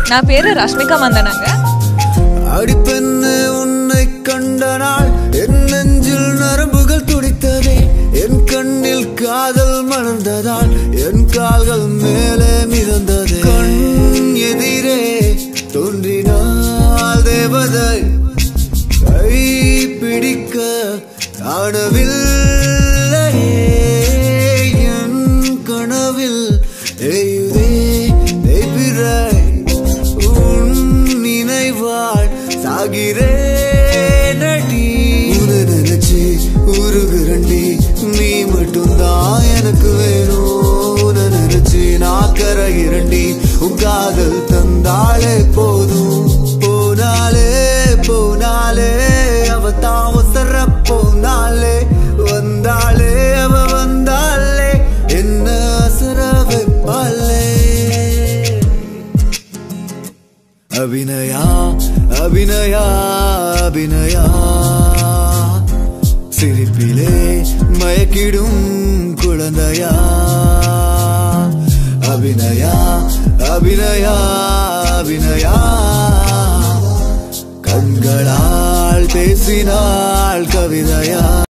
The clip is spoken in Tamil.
நான் பேரு ரஷ்மிகா மந்தனாங்க அடிப்பெண்ணு உன்னை கண்ட நாள் என் நெஞ்சில் நரம்புகள் துடித்ததே என் கண்ணில் காதல் மலர்ந்ததால் என் கால்கள் மேலே மிதந்தது கண் எதிரே தோன்றினாள் தேவதை கை பிடிக்க காணவில்லையே என் கனவில் எய்தே தேய்பிறை உன் நினைவாள் சாகிறேன் அடி உன்னை நினைச்சு உருகுரண்டி நீ மட்டும்தான் எனக்கு வேணும் உன்னை நினைச்சு நான் கரையிரண்டி உன் காதல் தந்தாலே போதும் போனாலே போனாலே அவ தாமசர போனாலே வந்தாலே அவ வந்தாலே என்ன அசர வைப்பாளே அபிநயா அபிநயா அபிநயா சிரிப்பிலே மயக்கிடும் குழந்தையா அபிநயா அபிநயா அபிநயா கண்களால் பேசினாள் கவிதையா